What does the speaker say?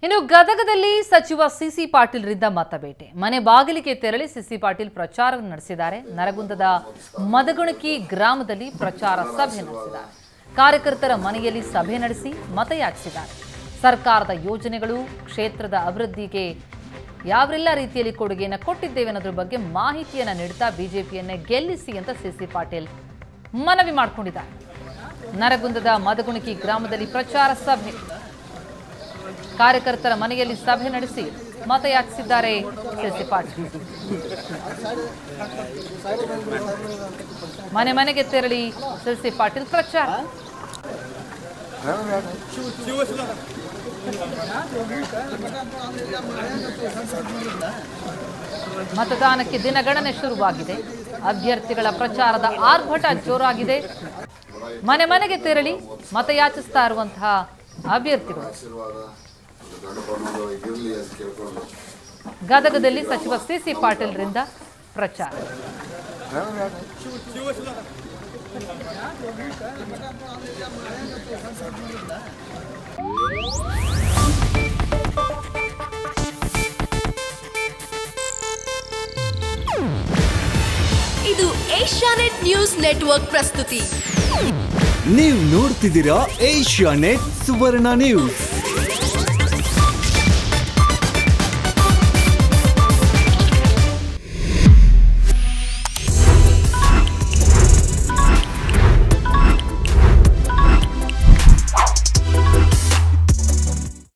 ಇನ್ನು ಗದಗದಲ್ಲಿ ಸಚಿವ ಸಿಸಿ ಪಾಟೀಲ್ರಿಂದ ಮತಬೇಟೆ ಮನೆ ಬಾಗಿಲಿಗೆ ತೆರಳಿ ಸಿಸಿ ಪಾಟೀಲ್ ಪ್ರಚಾರವನ್ನು ನಡೆಸಿದ್ದಾರೆ ನರಗುಂದದ ಮದಗುಣಕಿ ಗ್ರಾಮದಲ್ಲಿ ಪ್ರಚಾರ ಸಭೆ ನಡೆಸಿದ್ದಾರೆ ಕಾರ್ಯಕರ್ತರ ಮನೆಯಲ್ಲಿ ಸಭೆ ನಡೆಸಿ ಮತಯಾಚಿಸಿದ್ದಾರೆ ಸರ್ಕಾರದ ಯೋಜನೆಗಳು ಕ್ಷೇತ್ರದ ಅಭಿವೃದ್ಧಿಗೆ ಯಾವೆಲ್ಲ ರೀತಿಯಲ್ಲಿ ಕೊಡುಗೆಯನ್ನು ಕೊಟ್ಟಿದ್ದೇವೆ ಅನ್ನೋದ್ರ ಬಗ್ಗೆ ಮಾಹಿತಿಯನ್ನು ನೀಡುತ್ತಾ ಬಿಜೆಪಿಯನ್ನೇ ಗೆಲ್ಲಿಸಿ ಅಂತ ಸಿಸಿ ಪಾಟೀಲ್ ಮನವಿ ಮಾಡಿಕೊಂಡಿದ್ದಾರೆ ನರಗುಂದದ ಮದಗುಣಕಿ ಗ್ರಾಮದಲ್ಲಿ ಪ್ರಚಾರ ಸಭೆ ಕಾರ್ಯಕರ್ತರ ಮನೆಯಲ್ಲಿ ಸಭೆ ನಡೆಸಿ ಮತಯಾಚಿಸಿದ್ದಾರೆ ಸಿಸಿ ಪಾಟೀಲ್ ಮನೆ ಮನೆಗೆ ತೆರಳಿ ಸಿಸಿ ಪಾಟೀಲ್ ಪ್ರಚಾರ ಮತದಾನಕ್ಕೆ ದಿನಗಣನೆ ಶುರುವಾಗಿದೆ ಅಭ್ಯರ್ಥಿಗಳ ಪ್ರಚಾರದ ಆರ್ಭಟ ಜೋರಾಗಿದೆ ಮನೆ ಮನೆಗೆ ತೆರಳಿ ಮತಯಾಚಿಸ್ತಾ ಇರುವಂತಹ ಅಭ್ಯರ್ಥಿಗಳು ಆಶೀರ್ವಾದ ಒಂದು ಗಂಡು ಬಣ್ಣದ ಇರಲಿ ಅಂತ ಕೇಳ್ಕೊಂಡು ಗದಗದಲ್ಲಿ ಸಚಿವ ಸಿಸಿ ಪಾಟೀಲ್ರಿಂದ ಪ್ರಚಾರ ಇದು ಏಷ್ಯಾನೆಟ್ ನ್ಯೂಸ್ ನೆಟ್ವರ್ಕ್ ಪ್ರಸ್ತುತಿ ನೀವು ನೋಡ್ತಿದ್ದೀರಾ ಏಷ್ಯಾ ನೆಟ್ ಸುವರ್ಣ ನ್ಯೂಸ್